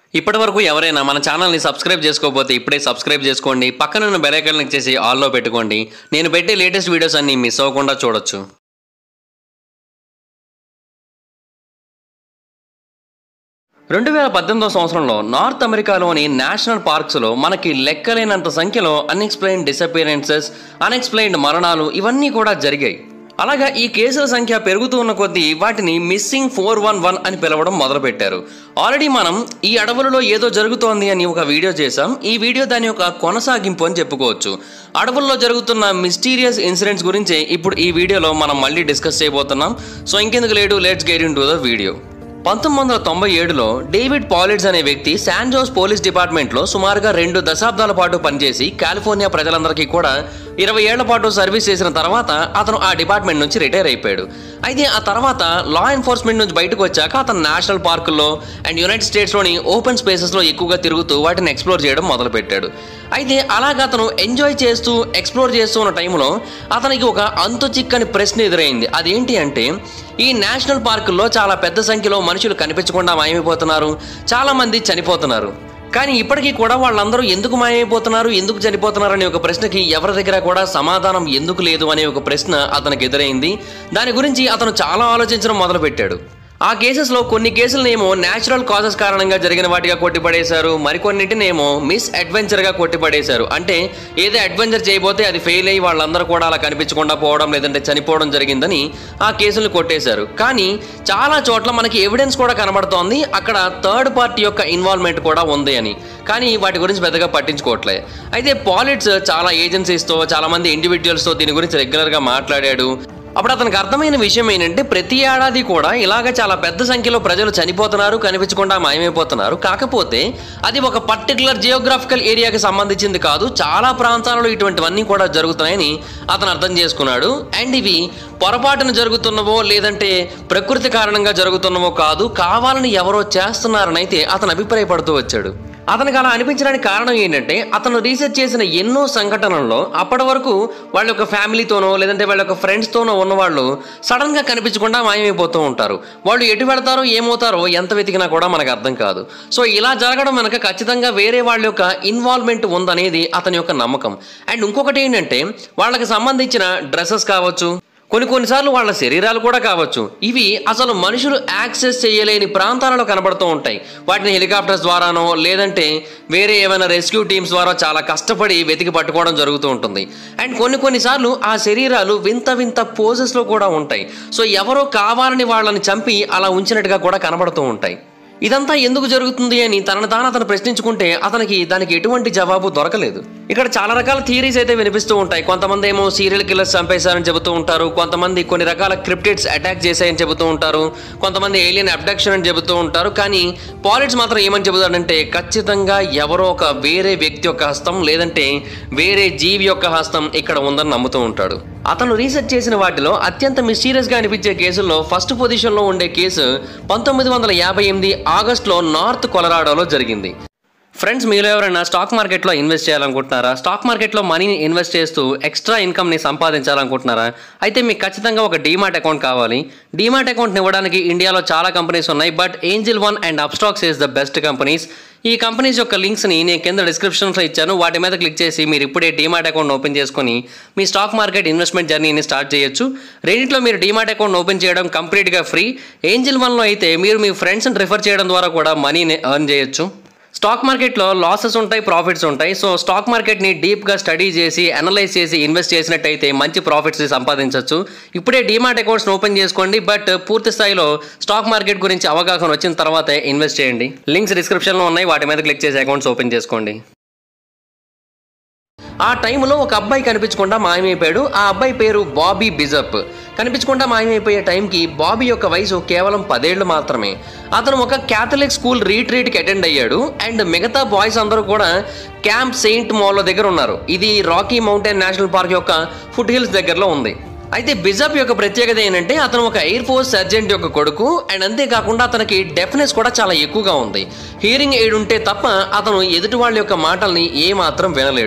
ఇప్పటి వరకు ఎవరైనా మన ఛానల్ని సబ్స్క్రైబ్ చేసుకోకపోతే ఇప్పుడే సబ్స్క్రైబ్ చేసుకోండి పక్కన ఉన్న బెల్ ఐకాన్ క్లిక్ చేసి ఆల్లో పెట్టుకోండి నేను పెట్టే లేటెస్ట్ వీడియోస్ అన్ని మిస్ అవ్వకుండా చూడొచ్చు రెండు వేల పద్దెనిమిదవ సంవత్సరంలో నార్త్ అమెరికాలోని నేషనల్ పార్క్స్లో మనకి లెక్కలేనంత సంఖ్యలో అన్ఎక్స్ప్లెయిన్ డిసపియరెన్సెస్ అన్ఎక్స్ప్లెయిన్డ్ మరణాలు ఇవన్నీ కూడా జరిగాయి అలాగా ఈ కేసుల సంఖ్య పెరుగుతూ ఉన్న కొద్దీ వాటిని మిస్సింగ్ ఫోర్ వన్ వన్ అని పిలవడం మొదలుపెట్టారు ఆల్రెడీ మనం ఈ అడవులలో ఏదో జరుగుతోంది అని ఒక వీడియో చేసాం ఈ వీడియో దాని యొక్క కొనసాగింపు అని చెప్పుకోవచ్చు అడవుల్లో జరుగుతున్న మిస్టీరియస్ ఇన్సిడెంట్స్ గురించి ఇప్పుడు ఈ వీడియోలో మనం మళ్ళీ డిస్కస్ చేయబోతున్నాం సో ఇంకెందుకు లేడు let's get into the video పంతొమ్మిది వందల తొంభై ఏడులో డేవిడ్ పాలిడ్స్ అనే వ్యక్తి శాన్ జోస్ పోలీస్ డిపార్ట్మెంట్లో సుమారుగా రెండు దశాబ్దాల పాటు పనిచేసి కాలిఫోర్నియా ప్రజలందరికీ కూడా ఇరవై ఏళ్ల పాటు సర్వీస్ చేసిన తర్వాత అతను ఆ డిపార్ట్మెంట్ నుంచి రిటైర్ అయిపోయాడు అయితే ఆ తర్వాత లా ఎన్ఫోర్స్మెంట్ నుంచి బయటకు వచ్చాక అతను నేషనల్ పార్కుల్లో అండ్ యునైటెడ్ స్టేట్స్లోని ఓపెన్ స్పేసెస్లో ఎక్కువగా తిరుగుతూ వాటిని ఎక్స్ప్లోర్ చేయడం మొదలుపెట్టాడు అయితే అలాగ అతను ఎంజాయ్ చేస్తూ ఎక్స్ప్లోర్ చేస్తూ ఉన్న టైంలో అతనికి ఒక అంతు చిక్కని ప్రశ్న ఎదురైంది అదేంటి అంటే ఈ నేషనల్ పార్కుల్లో చాలా పెద్ద సంఖ్యలో మనుషులు కనిపించకుండా మాయమైపోతున్నారు చాలా మంది చనిపోతున్నారు కానీ ఇప్పటికీ కూడా వాళ్ళందరూ ఎందుకు మాయమైపోతున్నారు ఎందుకు చనిపోతున్నారు అనే ఒక ప్రశ్నకి ఎవరి దగ్గర కూడా సమాధానం ఎందుకు లేదు అనే ఒక ప్రశ్న అతనికి ఎదురైంది దాని గురించి అతను చాలా ఆలోచించడం మొదలుపెట్టాడు ఆ కేసెస్లో కొన్ని కేసులనేమో న్యాచురల్ కాజెస్ కారణంగా జరిగిన వాటిగా కొట్టిపడేశారు మరికొన్నింటినేమో మిస్ అడ్వెంచర్గా కొట్టిపడేశారు అంటే ఏదో అడ్వెంచర్ చేయబోతే అది ఫెయిల్ అయ్యి వాళ్ళందరూ కూడా అలా కనిపించకుండా పోవడం లేదంటే చనిపోవడం జరిగిందని ఆ కేసులు కొట్టేశారు కానీ చాలా చోట్ల మనకి ఎవిడెన్స్ కూడా కనబడుతోంది అక్కడ థర్డ్ పార్టీ యొక్క ఇన్వాల్వ్మెంట్ కూడా ఉంది అని కానీ వాటి గురించి పెద్దగా పట్టించుకోవట్లే అయితే పాలిట్స్ చాలా ఏజెన్సీస్తో చాలా మంది ఇండివిజువల్స్తో దీని గురించి రెగ్యులర్గా మాట్లాడాడు అప్పుడు అతనికి అర్థమైన విషయం ఏంటంటే ప్రతి ఏడాది కూడా ఇలాగ చాలా పెద్ద సంఖ్యలో ప్రజలు చనిపోతున్నారు కనిపించకుండా మాయమైపోతున్నారు కాకపోతే అది ఒక పర్టికులర్ జియోగ్రాఫికల్ ఏరియాకి సంబంధించింది కాదు చాలా ప్రాంతాలలో ఇటువంటివన్నీ కూడా జరుగుతున్నాయని అతను అర్థం చేసుకున్నాడు అండ్ ఇవి పొరపాటున జరుగుతున్నవో లేదంటే ప్రకృతి కారణంగా జరుగుతున్నవో కాదు కావాలని ఎవరో చేస్తున్నారని అయితే అతను అభిప్రాయపడుతూ వచ్చాడు అతనికి అలా అనిపించడానికి కారణం ఏంటంటే అతను రీసెర్చ్ చేసిన ఎన్నో సంఘటనల్లో అప్పటి వరకు వాళ్ళ యొక్క ఫ్యామిలీతోనో లేదంటే వాళ్ళ యొక్క ఫ్రెండ్స్తోనో ఉన్నవాళ్ళు సడన్గా కనిపించకుండా మాయమైపోతూ ఉంటారు వాళ్ళు ఎటు వెళతారో ఏమవుతారో ఎంత వెతికినా కూడా మనకు అర్థం కాదు సో ఇలా జరగడం వెనక ఖచ్చితంగా వేరే వాళ్ళ యొక్క ఇన్వాల్వ్మెంట్ ఉందనేది అతని యొక్క నమ్మకం అండ్ ఇంకొకటి ఏంటంటే వాళ్ళకి సంబంధించిన డ్రెస్సెస్ కావచ్చు కొన్ని కొన్నిసార్లు వాళ్ళ శరీరాలు కూడా కావచ్చు ఇవి అసలు మనుషులు యాక్సెస్ చేయలేని ప్రాంతాలలో కనబడుతూ ఉంటాయి వాటిని హెలికాప్టర్స్ ద్వారానో లేదంటే వేరే ఏమైనా రెస్క్యూ టీమ్స్ ద్వారా చాలా కష్టపడి వెతికి పట్టుకోవడం జరుగుతూ ఉంటుంది అండ్ కొన్ని కొన్నిసార్లు ఆ శరీరాలు వింత వింత పోజెస్లో కూడా ఉంటాయి సో ఎవరో కావాలని వాళ్ళని చంపి అలా ఉంచినట్టుగా కూడా కనబడుతూ ఉంటాయి ఇదంతా ఎందుకు జరుగుతుంది అని తనను తాను అతను ప్రశ్నించుకుంటే అతనికి దానికి ఎటువంటి జవాబు దొరకలేదు ఇక్కడ చాలా రకాల థియరీస్ అయితే వినిపిస్తూ ఉంటాయి కొంతమంది ఏమో సీరియల్ కిల్లర్స్ చంపేశారని చెబుతూ ఉంటారు కొంతమంది కొన్ని రకాల క్రిప్టిడ్స్ అటాక్ చేశాయని చెబుతూ ఉంటారు కొంతమంది ఏలియన్ అబ్డక్షన్ అని చెబుతూ ఉంటారు కానీ పాలిట్స్ మాత్రం ఏమని చెబుతాడంటే ఖచ్చితంగా ఎవరో ఒక వేరే వ్యక్తి యొక్క హస్తం లేదంటే వేరే జీవి యొక్క హస్తం ఇక్కడ ఉందని నమ్ముతూ ఉంటాడు అతను రీసెర్చ్ చేసిన వాటిలో అత్యంత మిస్టీరియస్గా అనిపించే కేసుల్లో ఫస్ట్ పొజిషన్లో ఉండే కేసు పంతొమ్మిది వందల యాభై ఎనిమిది ఆగస్టులో నార్త్ కొలరాడోలో జరిగింది ఫ్రెండ్స్ మీలో ఎవరైనా స్టాక్ మార్కెట్లో ఇన్వెస్ట్ చేయాలనుకుంటున్నారా స్టాక్ మార్కెట్లో మనీని ఇన్వెస్ట్ చేస్తూ ఎక్స్ట్రా ఇన్కమ్ని సంపాదించాలనుకుంటున్నారా అయితే మీకు ఖచ్చితంగా ఒక డీమాట్ అకౌంట్ కావాలి డీమాట్ అకౌంట్ని ఇవ్వడానికి ఇండియాలో చాలా కంపెనీస్ ఉన్నాయి but Angel One and Upstox is the best companies ఈ కంపెనీస్ యొక్క లింక్స్ని నేను కింద డిస్క్రిప్షన్లో ఇచ్చాను వాటి మీద క్లిక్ చేసి మీరు ఇప్పుడే డీమాట్ అకౌంట్ ఓపెన్ చేసుకొని మీ స్టాక్ మార్కెట్ ఇన్వెస్ట్మెంట్ జర్నీని స్టార్ట్ చేయొచ్చు రెండింటిలో మీరు డీమాట్ అకౌంట్ ఓపెన్ చేయడం కంప్లీట్గా ఫ్రీ ఏంజిల్ వన్లో అయితే మీరు మీ ఫ్రెండ్స్ని రిఫర్ చేయడం ద్వారా కూడా మనీని ఎర్న్ చేయొచ్చు స్టాక్ మార్కెట్లో లాసెస్ ఉంటాయి ప్రాఫిట్స్ ఉంటాయి సో స్టాక్ మార్కెట్ని డీప్గా స్టడీ చేసి అనలైజ్ చేసి ఇన్వెస్ట్ చేసినట్టయితే మంచి ప్రాఫిట్స్ సంపాదించవచ్చు ఇప్పుడే డీమాట్ అకౌంట్స్ని ఓపెన్ చేసుకోండి బట్ పూర్తి స్థాయిలో స్టాక్ మార్కెట్ గురించి అవగాహన వచ్చిన తర్వాతే ఇన్వెస్ట్ చేయండి లింక్స్ డిస్క్రిప్షన్లో ఉన్నాయి వాటి మీద క్లిక్ చేసి అకౌంట్స్ ఓపెన్ చేసుకోండి ఆ టైంలో ఒక అబ్బాయి కనిపించకుండా మాయమైపోయాడు ఆ అబ్బాయి పేరు బాబీ బిజప్ కనిపించకుండా మాయమైపోయే టైంకి బాబీ యొక్క వయసు కేవలం పదేళ్లు మాత్రమే అతను ఒక క్యాథలిక్ స్కూల్ రీట్రీట్కి అటెండ్ అయ్యాడు అండ్ మిగతా బాయ్స్ అందరూ కూడా క్యాంప్ సెయింట్ మాల్ దగ్గర ఉన్నారు ఇది రాకీ మౌంటైన్ నేషనల్ పార్క్ యొక్క ఫుట్ హిల్స్ దగ్గరలో ఉంది అయితే బిజప్ యొక్క ప్రత్యేకత ఏంటంటే అతను ఒక ఎయిర్ ఫోర్స్ సర్జెంట్ యొక్క కొడుకు అండ్ అంతేకాకుండా అతనికి డెఫ్నెస్ కూడా చాలా ఎక్కువగా ఉంది హియరింగ్ ఎయిడ్ ఉంటే తప్ప అతను ఎదుటి వాళ్ళ యొక్క మాటల్ని ఏ మాత్రం వినలేడు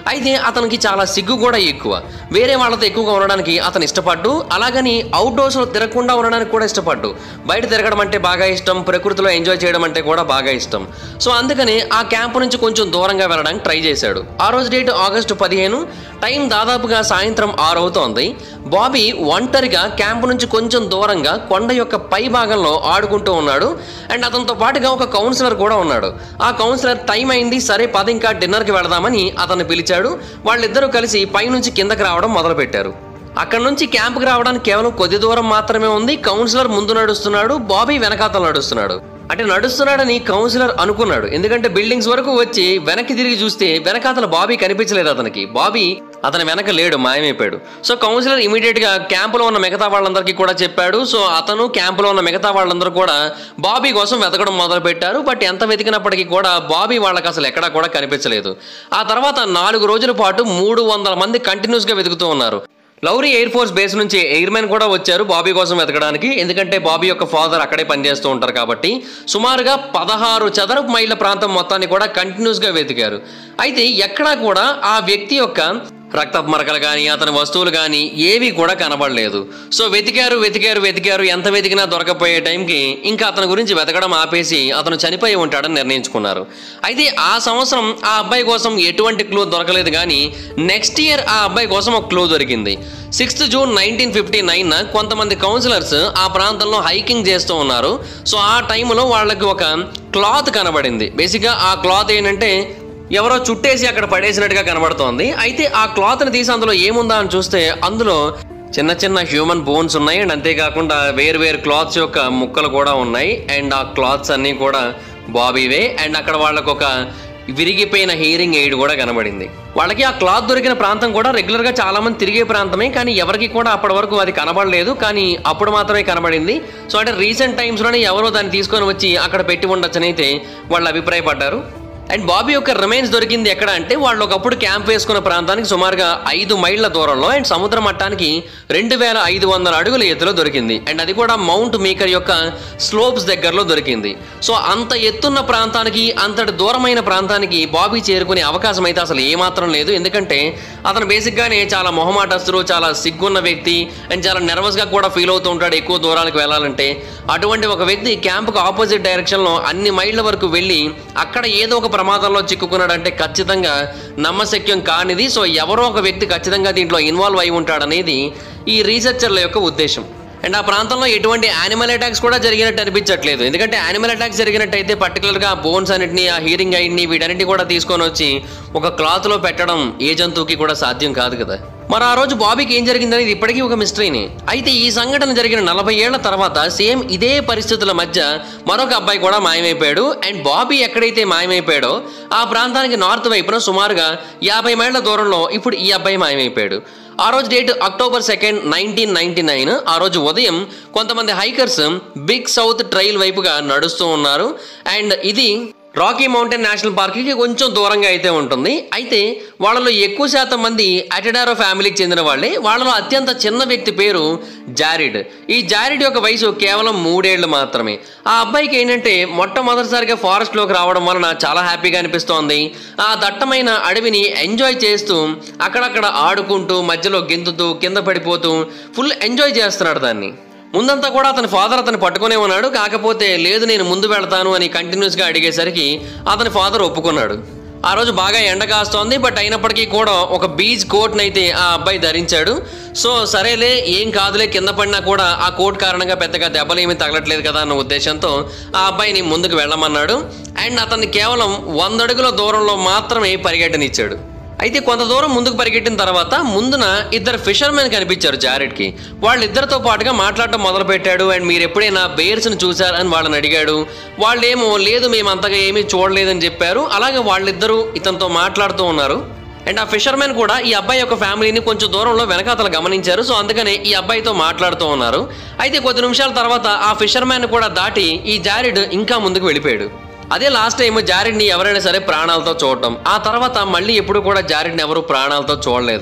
అయితే అతనికి చాలా సిగ్గు కూడా ఎక్కువ వేరే వాళ్ళతో ఎక్కువగా ఉండడానికి అతను ఇష్టపడ్డు అలాగని అవుట్డోర్స్లో తిరగకుండా ఉండడానికి కూడా ఇష్టపడ్డు బయట తిరగడం అంటే బాగా ఇష్టం ప్రకృతిలో ఎంజాయ్ చేయడం అంటే కూడా బాగా ఇష్టం సో అందుకని ఆ క్యాంప్ నుంచి కొంచెం దూరంగా వెళ్ళడానికి ట్రై చేశాడు ఆ రోజు డేట్ ఆగస్టు పదిహేను టైం దాదాపుగా సాయంత్రం ఆరు అవుతోంది బాబీ ఒంటరిగా క్యాంప్ నుంచి కొంచెం దూరంగా కొండ యొక్క పై భాగంలో ఆడుకుంటూ ఉన్నాడు అండ్ అతనితో పాటుగా ఒక కౌన్సిలర్ కూడా ఉన్నాడు ఆ కౌన్సిలర్ టైం అయింది సరే పద ఇంకా డిన్నర్కి వెళదామని అతన్ని పిలిచాడు వాళ్ళిద్దరూ కలిసి పైనుంచి కిందకి రావడం మొదలుపెట్టారు అక్కడ నుంచి క్యాంప్కి రావడానికి కేవలం కొద్ది దూరం మాత్రమే ఉంది కౌన్సిలర్ ముందు నడుస్తున్నాడు బాబీ వెనకాతలు నడుస్తున్నాడు అంటే నడుస్తున్నాడని కౌన్సిలర్ అనుకున్నాడు ఎందుకంటే బిల్డింగ్స్ వరకు వచ్చి వెనక్కి తిరిగి చూస్తే వెనకాతల బాబీ కనిపించలేదు అతనికి బాబీ అతని వెనక లేడు మాయమైపోయాడు సో కౌన్సిలర్ ఇమీడియట్ గా క్యాంపులో ఉన్న మిగతా వాళ్ళందరికీ కూడా చెప్పాడు సో అతను క్యాంపులో ఉన్న మిగతా వాళ్ళందరూ కూడా బాబీ కోసం వెతకడం మొదలు పెట్టారు బట్ ఎంత వెతికినప్పటికీ కూడా బాబీ వాళ్ళకి అసలు ఎక్కడా కూడా కనిపించలేదు ఆ తర్వాత నాలుగు రోజుల పాటు మూడు వందల మంది కంటిన్యూస్ గా వెతుకుతూ ఉన్నారు లౌరీ ఎయిర్ ఫోర్స్ బేస్ నుంచి ఎయిర్మెన్ కూడా వచ్చారు బాబీ కోసం వెతకడానికి ఎందుకంటే బాబీ యొక్క ఫాదర్ అక్కడే పనిచేస్తూ ఉంటారు కాబట్టి సుమారుగా పదహారు చదరపు మైళ్ళ ప్రాంతం మొత్తాన్ని కూడా కంటిన్యూస్ గా వెతికారు అయితే ఎక్కడా కూడా ఆ వ్యక్తి యొక్క రక్తపు మరకలు కానీ అతని వస్తువులు కానీ ఏవి కూడా కనబడలేదు సో వెతికారు వెతికారు వెతికారు ఎంత వెతికినా దొరకపోయే టైంకి ఇంకా అతని గురించి వెతకడం ఆపేసి అతను చనిపోయి ఉంటాడని నిర్ణయించుకున్నారు అయితే ఆ సంవత్సరం ఆ అబ్బాయి కోసం ఎటువంటి క్లూ దొరకలేదు కానీ నెక్స్ట్ ఇయర్ ఆ అబ్బాయి కోసం ఒక క్లూ దొరికింది sixth June nineteen fifty nine కొంతమంది కౌన్సిలర్స్ ఆ ప్రాంతంలో హైకింగ్ చేస్తూ ఉన్నారు సో ఆ టైంలో వాళ్ళకి ఒక క్లాత్ కనబడింది బేసిక్గా ఆ క్లాత్ ఏంటంటే ఎవరో చుట్టేసి అక్కడ పడేసినట్టుగా కనబడుతోంది అయితే ఆ క్లాత్ని తీసి అందులో ఏముందా అని చూస్తే అందులో చిన్న చిన్న హ్యూమన్ బోన్స్ ఉన్నాయి అండ్ అంతేకాకుండా వేరు వేరు క్లాత్స్ యొక్క ముక్కలు కూడా ఉన్నాయి అండ్ ఆ క్లాత్స్ అన్నీ కూడా బాబీవే అండ్ అక్కడ వాళ్ళకు ఒక విరిగిపోయిన హీరింగ్ ఎయిడ్ కూడా కనబడింది వాళ్ళకి ఆ క్లాత్ దొరికిన ప్రాంతం కూడా రెగ్యులర్గా చాలా మంది తిరిగే ప్రాంతమే కానీ ఎవరికి కూడా అప్పటి వరకు అది కనబడలేదు కానీ అప్పుడు మాత్రమే కనబడింది సో అంటే రీసెంట్ టైమ్స్లోనే ఎవరో దాన్ని తీసుకొని వచ్చి అక్కడ పెట్టి ఉండొచ్చని అయితే వాళ్ళు అభిప్రాయపడ్డారు అండ్ బాబీ యొక్క రిమైన్స్ దొరికింది ఎక్కడ అంటే వాళ్ళు ఒకప్పుడు క్యాంప్ వేసుకున్న ప్రాంతానికి సుమారుగా ఐదు మైళ్ళ దూరంలో అండ్ సముద్ర మట్టానికి రెండు వేల ఐదు వందల అడుగుల ఎత్తులో దొరికింది అండ్ అది కూడా మౌంట్ మీకర్ యొక్క స్లోప్స్ దగ్గరలో దొరికింది సో అంత ఎత్తున్న ప్రాంతానికి అంతటి దూరమైన ప్రాంతానికి బాబీ చేరుకునే అవకాశం అయితే అసలు ఏమాత్రం లేదు ఎందుకంటే అతను బేసిక్గానే చాలా మొహమాటస్తుడు చాలా సిగ్గున్న వ్యక్తి అండ్ చాలా నెర్వస్గా కూడా ఫీల్ అవుతూ ఉంటాడు ఎక్కువ దూరాలకు వెళ్ళాలంటే అటువంటి ఒక వ్యక్తి క్యాంపుకు ఆపోజిట్ డైరెక్షన్లో అన్ని మైళ్ళ వరకు వెళ్ళి అక్కడ ఏదో ఒక ప్రమాదంలో చిక్కుకున్నాడంటే ఖచ్చితంగా నమ్మశక్యం కానిది సో ఎవరో ఒక వ్యక్తి ఖచ్చితంగా దీంట్లో ఇన్వాల్వ్ అయి ఉంటాడనేది ఈ రీసెర్చర్ల యొక్క ఉద్దేశం అండ్ ఆ ప్రాంతంలో ఎటువంటి యానిమల్ అటాక్స్ కూడా జరిగినట్టు అనిపించట్లేదు ఎందుకంటే యానిమల్ అటాక్స్ జరిగినట్టయితే పర్టికులర్గా బోన్స్ అన్నిటిని ఆ హీరింగ్ అయింది వీటన్నిటిని కూడా తీసుకొని వచ్చి ఒక క్లాత్లో పెట్టడం ఏ జంతువుకి కూడా సాధ్యం కాదు కదా మరి ఆ రోజు బాబీకి ఏం జరిగిందనేది ఇప్పటికీ ఒక మిస్టరీని అయితే ఈ సంఘటన జరిగిన నలభై ఏళ్ల తర్వాత సేమ్ ఇదే పరిస్థితుల మధ్య మరొక అబ్బాయి కూడా మాయమైపోయాడు అండ్ బాబీ ఎక్కడైతే మాయమైపోయాడో ఆ ప్రాంతానికి నార్త్ వైపున సుమారుగా యాభై మైళ్ళ దూరంలో ఇప్పుడు ఈ అబ్బాయి మాయమైపోయాడు ఆ రోజు date October second nineteen ninety nine ఆ రోజు ఉదయం కొంతమంది హైకర్స్ బిగ్ సౌత్ ట్రైల్ వైపుగా నడుస్తూ ఉన్నారు అండ్ ఇది రాకీ మౌంటైన్ నేషనల్ పార్క్కి కొంచెం దూరంగా అయితే ఉంటుంది అయితే వాళ్ళలో ఎక్కువ శాతం మంది అటెడారో ఫ్యామిలీకి చెందిన వాళ్ళే వాళ్ళలో అత్యంత చిన్న వ్యక్తి పేరు జారిడ్ ఈ జారిడ్ యొక్క వయసు కేవలం మూడేళ్లు మాత్రమే ఆ అబ్బాయికి ఏంటంటే మొట్టమొదటిసారిగా ఫారెస్ట్లోకి రావడం వలన చాలా హ్యాపీగా అనిపిస్తోంది ఆ దట్టమైన అడవిని ఎంజాయ్ చేస్తూ అక్కడక్కడ ఆడుకుంటూ మధ్యలో గెంతుతూ కింద పడిపోతూ ఫుల్ ఎంజాయ్ చేస్తున్నాడు దాన్ని ముందంతా కూడా అతని ఫాదర్ అతను పట్టుకునే ఉన్నాడు కాకపోతే లేదు నేను ముందు వెళ్తాను అని కంటిన్యూస్గా అడిగేసరికి అతని ఫాదర్ ఒప్పుకున్నాడు ఆ రోజు బాగా ఎండ కాస్తోంది బట్ అయినప్పటికీ కూడా ఒక బీచ్ కోట్ని అయితే ఆ అబ్బాయి ధరించాడు సో సరేలే ఏం కాదులే కింద పడినా కూడా ఆ కోట్ కారణంగా పెద్దగా దెబ్బలు ఏమీ తగలట్లేదు కదా అన్న ఉద్దేశంతో ఆ అబ్బాయిని ముందుకు వెళ్ళమన్నాడు అండ్ అతన్ని కేవలం వంద అడుగుల దూరంలో మాత్రమే పరిగెట్టనిచ్చాడు అయితే కొంత దూరం ముందుకు పరిగెట్టిన తర్వాత ముందున ఇద్దరు ఫిషర్మెన్ కనిపించారు జారెడ్కి వాళ్ళిద్దరితో పాటుగా మాట్లాడటం మొదలుపెట్టాడు అండ్ మీరు ఎప్పుడైనా బేర్స్ని చూశారని వాళ్ళని అడిగాడు వాళ్ళేమో లేదు మేము అంతగా ఏమీ చూడలేదని చెప్పారు అలాగే వాళ్ళిద్దరూ ఇతనితో మాట్లాడుతూ ఉన్నారు అండ్ ఆ ఫిషర్మెన్ కూడా ఈ అబ్బాయి యొక్క ఫ్యామిలీని కొంచెం దూరంలో వెనకాతలు గమనించారు సో అందుకనే ఈ అబ్బాయితో మాట్లాడుతూ ఉన్నారు అయితే కొద్ది నిమిషాల తర్వాత ఆ ఫిషర్మెన్ కూడా దాటి ఈ జారిడ్ ఇంకా ముందుకు వెళ్ళిపోయాడు అదే లాస్ట్ టైం జారిడ్ని ఎవరైనా సరే ప్రాణాలతో చూడటం ఆ తర్వాత మళ్ళీ ఎప్పుడు కూడా జారిడ్ని ఎవరు ప్రాణాలతో చూడలేదు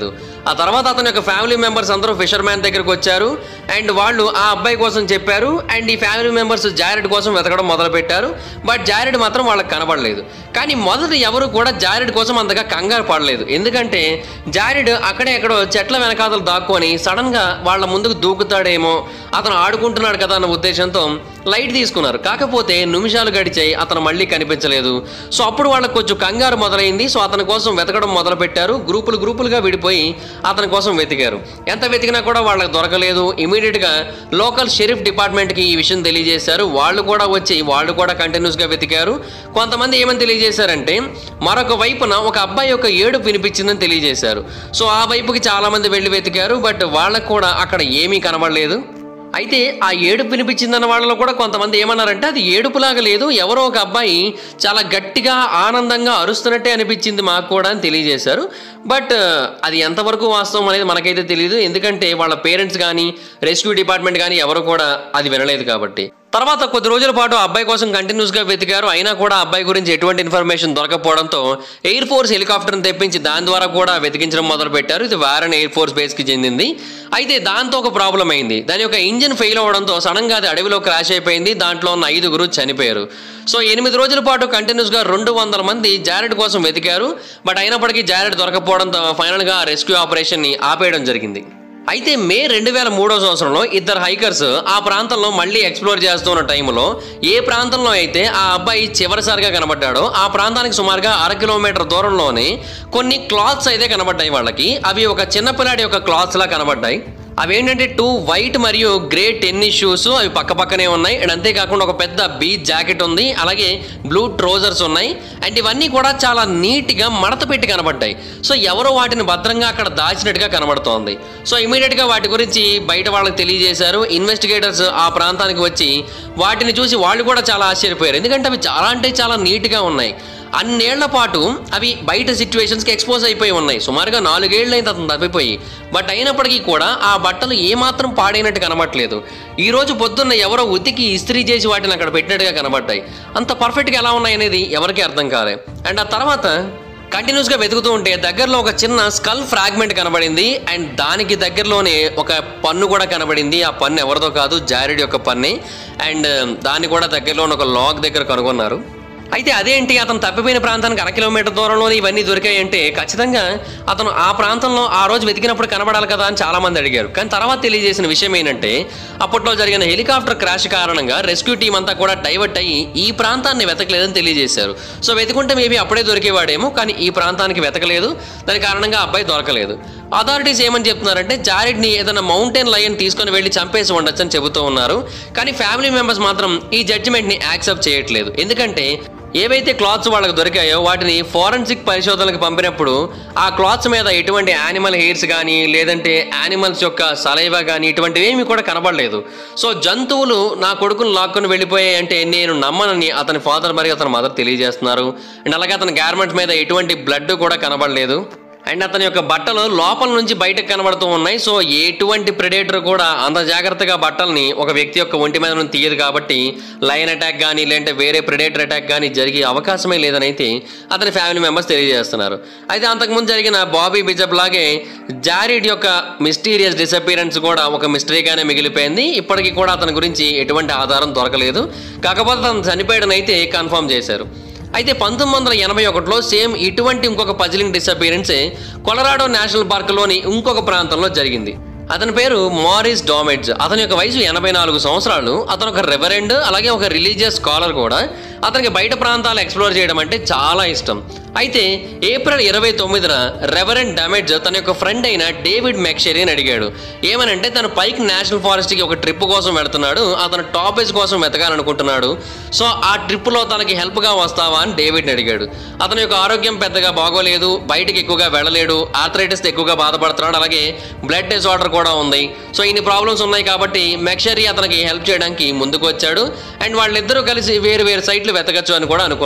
ఆ తర్వాత అతని యొక్క ఫ్యామిలీ మెంబర్స్ అందరూ ఫిషర్ మ్యాన్ దగ్గరకు వచ్చారు అండ్ వాళ్ళు ఆ అబ్బాయి కోసం చెప్పారు అండ్ ఈ ఫ్యామిలీ మెంబర్స్ జారెడ్ కోసం వెతకడం మొదలు పెట్టారు బట్ జారెడ్ మాత్రం వాళ్ళకి కనబడలేదు కానీ మొదట ఎవరు కూడా జారెడ్ కోసం అంతగా కంగారు పడలేదు ఎందుకంటే జారెడ్ అక్కడే ఎక్కడో చెట్ల వెనకాతలు దాక్కొని సడన్ గా వాళ్ళ ముందుకు దూకుతాడేమో అతను ఆడుకుంటున్నాడు కదా అన్న ఉద్దేశంతో లైట్ తీసుకున్నారు కాకపోతే నిమిషాలు గడిచాయి అతను మళ్ళీ కనిపించలేదు సో అప్పుడు వాళ్ళకి కొంచెం కంగారు మొదలైంది సో అతని కోసం వెతకడం మొదలు పెట్టారు గ్రూపులు గ్రూపులుగా విడిపోయి అతని కోసం వెతికారు ఎంత వెతికినా కూడా వాళ్ళకి దొరకలేదు ఇమీడియట్ గా లోకల్ షెరీఫ్ డిపార్ట్మెంట్ కి ఈ విషయం తెలియజేశారు వాళ్ళు కూడా వచ్చి వాళ్ళు కూడా కంటిన్యూస్ గా వెతికారు కొంతమంది ఏమని తెలియజేశారంటే మరొక వైపున ఒక అబ్బాయి యొక్క ఏడుపు వినిపించిందని తెలియజేశారు సో ఆ వైపుకి చాలా మంది వెళ్ళి వెతికారు బట్ వాళ్ళకు కూడా అక్కడ ఏమీ కనబడలేదు అయితే ఆ ఏడుపు వినిపించిందన్న వాళ్ళలో కూడా కొంతమంది ఏమన్నారంటే అది ఏడుపులాగా లేదు ఎవరో ఒక అబ్బాయి చాలా గట్టిగా ఆనందంగా అరుస్తున్నట్టే అనిపించింది మాకు కూడా అని తెలియజేశారు బట్ అది ఎంతవరకు వాస్తవం అనేది మనకైతే తెలియదు ఎందుకంటే వాళ్ళ పేరెంట్స్ కానీ రెస్క్యూ డిపార్ట్మెంట్ కానీ ఎవరు కూడా అది వినలేదు కాబట్టి తర్వాత కొద్ది రోజుల పాటు ఆ అబ్బాయి కోసం కంటిన్యూస్ గా వెతికారు అయినా కూడా ఆ అబ్బాయి గురించి ఎటువంటి ఇన్ఫర్మేషన్ దొరకపోవడంతో ఎయిర్ ఫోర్స్ హెలికాప్టర్ని తెప్పించి దాని ద్వారా కూడా వెతికించడం మొదలు పెట్టారు ఇది వారన్ ఎయిర్ ఫోర్స్ బేస్ కి చెందింది అయితే దాంతో ఒక ప్రాబ్లం అయింది దాని యొక్క ఇంజిన్ ఫెయిల్ అవడంతో సడన్ గా అది అడవిలో క్రాష్ అయిపోయింది దాంట్లో ఉన్న ఐదుగురు చనిపోయారు సో ఎనిమిది రోజుల పాటు కంటిన్యూస్ గా రెండు వందల మంది జారెడ్ కోసం వెతికారు బట్ అయినప్పటికీ జారెడ్ దొరకపోవడంతో ఫైనల్ గా రెస్క్యూ ఆపరేషన్ ని ఆపేయడం జరిగింది అయితే మే రెండు వేల మూడో సంవత్సరంలో ఇద్దరు హైకర్స్ ఆ ప్రాంతంలో మళ్ళీ ఎక్స్ప్లోర్ చేస్తున్న టైంలో ఏ ప్రాంతంలో అయితే ఆ అబ్బాయి చివరిసారిగా కనబడ్డాడో ఆ ప్రాంతానికి సుమారుగా అర కిలోమీటర్ దూరంలోనే కొన్ని క్లాత్స్ అయితే కనబడ్డాయి వాళ్ళకి అవి ఒక చిన్నపిల్లాడి యొక్క క్లాత్స్ లా కనబడ్డాయి అవేంటంటే టూ వైట్ మరియు గ్రే టెన్నిస్ షూస్ అవి పక్క పక్కనే ఉన్నాయి అండ్ అంతేకాకుండా ఒక పెద్ద బీచ్ జాకెట్ ఉంది అలాగే బ్లూ ట్రోజర్స్ ఉన్నాయి అండ్ ఇవన్నీ కూడా చాలా నీట్గా మడత పెట్టి కనబడ్డాయి సో ఎవరో వాటిని భద్రంగా అక్కడ దాచినట్టుగా కనబడుతోంది సో ఇమీడియట్గా వాటి గురించి బయట వాళ్ళకి తెలియజేశారు ఇన్వెస్టిగేటర్స్ ఆ ప్రాంతానికి వచ్చి వాటిని చూసి వాళ్ళు కూడా చాలా ఆశ్చర్యపోయారు ఎందుకంటే అవి చాలా అంటే చాలా నీట్గా ఉన్నాయి అన్నేళ్ల పాటు అవి బయట సిచ్యువేషన్స్కి ఎక్స్పోజ్ అయిపోయి ఉన్నాయి సుమారుగా నాలుగేళ్ళు అయింది అతను తప్పిపోయి బట్ అయినప్పటికీ కూడా ఆ బట్టలు ఏమాత్రం పాడైనట్టు కనబడలేదు ఈ రోజు పొద్దున్న ఎవరో ఉతికి ఇస్త్రీ చేసి వాటిని అక్కడ పెట్టినట్టుగా కనబడ్డాయి అంత పర్ఫెక్ట్గా ఎలా ఉన్నాయి అనేది ఎవరికీ అర్థం కాలే అండ్ ఆ తర్వాత కంటిన్యూస్ గా వెతుకుతూ ఉంటే దగ్గరలో ఒక చిన్న స్కల్ ఫ్రాగ్మెంట్ కనబడింది అండ్ దానికి దగ్గరలోనే ఒక పన్ను కూడా కనబడింది ఆ పన్ను ఎవరిదో కాదు జారెడ్ యొక్క పన్నే అండ్ దాన్ని కూడా దగ్గరలో ఉన్న ఒక లాగ్ దగ్గర కనుగొన్నారు అయితే అదేంటి అతను తప్పిపోయిన ప్రాంతానికి అర కిలోమీటర్ దూరంలోనే ఇవన్నీ దొరికాయంటే ఖచ్చితంగా అతను ఆ ప్రాంతంలో ఆ రోజు వెతికినప్పుడు కనబడాలి కదా అని చాలా మంది అడిగారు కానీ తర్వాత తెలియజేసిన విషయం ఏంటంటే అప్పట్లో జరిగిన హెలికాప్టర్ క్రాష్ కారణంగా రెస్క్యూ టీం అంతా కూడా డైవర్ట్ అయ్యి ఈ ప్రాంతాన్ని వెతకలేదని తెలియజేశారు సో వెతుకుంటే మేబీ అప్పుడే దొరికేవాడేమో కానీ ఈ ప్రాంతానికి వెతకలేదు దాని కారణంగా ఆ అబ్బాయి దొరకలేదు అథారిటీస్ ఏమని చెప్తున్నారంటే జారెడ్ని ఏదైనా మౌంటైన్ లయన్ తీసుకొని వెళ్ళి చంపేసి ఉండొచ్చు అని చెబుతూ ఉన్నారు కానీ ఫ్యామిలీ మెంబర్స్ మాత్రం ఈ జడ్జిమెంట్ని యాక్సెప్ట్ చేయట్లేదు ఎందుకంటే ఏవైతే క్లాత్స్ వాళ్ళకి దొరికాయో వాటిని ఫోరెన్సిక్ పరిశోధనలకు పంపినప్పుడు ఆ క్లాత్స్ మీద ఎటువంటి యానిమల్ హెయిర్స్ కానీ లేదంటే యానిమల్స్ యొక్క సలైవా కానీ ఇటువంటివి ఏమీ కూడా కనబడలేదు సో జంతువులు నా కొడుకును లాక్కొని వెళ్ళిపోయాయి అంటే నేను నమ్మనని అతని ఫాదర్ మరియు అతని మదర్ తెలియజేస్తున్నారు అండ్ అలాగే అతని గార్మెంట్స్ మీద ఎటువంటి బ్లడ్ కూడా కనబడలేదు అండ్ అతని యొక్క బట్టలు లోపల నుంచి బయటకు కనబడుతూ ఉన్నాయి సో ఎటువంటి ప్రెడేటర్ కూడా అంత జాగ్రత్తగా బట్టల్ని ఒక వ్యక్తి యొక్క ఒంటి మీద నుంచి తీయదు కాబట్టి లైన్ అటాక్ కానీ లేదంటే వేరే ప్రెడేటర్ అటాక్ కానీ జరిగే అవకాశమే లేదని అయితే అతని ఫ్యామిలీ మెంబర్స్ తెలియజేస్తున్నారు అయితే అంతకుముందు జరిగిన బాబీ బిజప్ లాగే జారీడ్ యొక్క మిస్టీరియస్ డిసపియరెన్స్ కూడా ఒక మిస్టరీగానే మిగిలిపోయింది ఇప్పటికీ కూడా అతని గురించి ఎటువంటి ఆధారం దొరకలేదు కాకపోతే అతను చనిపోయాడని కన్ఫర్మ్ చేశారు అయితే పంతొమ్మిది వందల ఎనభై ఒకటిలో సేమ్ ఇటువంటి ఇంకొక పజిలింగ్ డిసపీరెన్సే కొలరాడో నేషనల్ పార్క్లోని ఇంకొక ప్రాంతంలో జరిగింది అతని పేరు మారిస్ డామెడ్జ్ అతని యొక్క వయసు ఎనభై నాలుగు సంవత్సరాలు అతను ఒక రెవరెండ్ అలాగే ఒక రిలీజియస్ స్కాలర్ కూడా అతనికి బయట ప్రాంతాలు ఎక్స్ప్లోర్ చేయడం అంటే చాలా ఇష్టం అయితే ఏప్రిల్ ఇరవై తొమ్మిదిన రెవరెండ్ డామెడ్జ్ తన యొక్క ఫ్రెండ్ అయిన డేవిడ్ మెక్షెరీని అడిగాడు ఏమనంటే తను పైక్ నేషనల్ ఫారెస్ట్కి ఒక ట్రిప్ కోసం వెళ్తున్నాడు అతను టాపేజ్ కోసం వెతకాలనుకుంటున్నాడు సో ఆ ట్రిప్లో తనకి హెల్ప్గా వస్తావా అని డేవిడ్ని అడిగాడు అతని యొక్క ఆరోగ్యం పెద్దగా బాగోలేదు బయటికి ఎక్కువగా వెళ్ళలేడు ఆర్థరైటిస్ ఎక్కువగా బాధపడుతున్నాడు అలాగే బ్లడ్ డిసార్డర్ కూడా ఉంది సో ఇన్ని ప్రాబ్లమ్స్ ఉన్నాయి కాబట్టి మెక్షరీ అతనికి హెల్ప్ చేయడానికి ముందుకు వచ్చాడు అండ్ వాళ్ళిద్దరూ కలిసి వేరు వేరు సైట్లు వెతకచ్చు అని కూడా అనుకున్నారు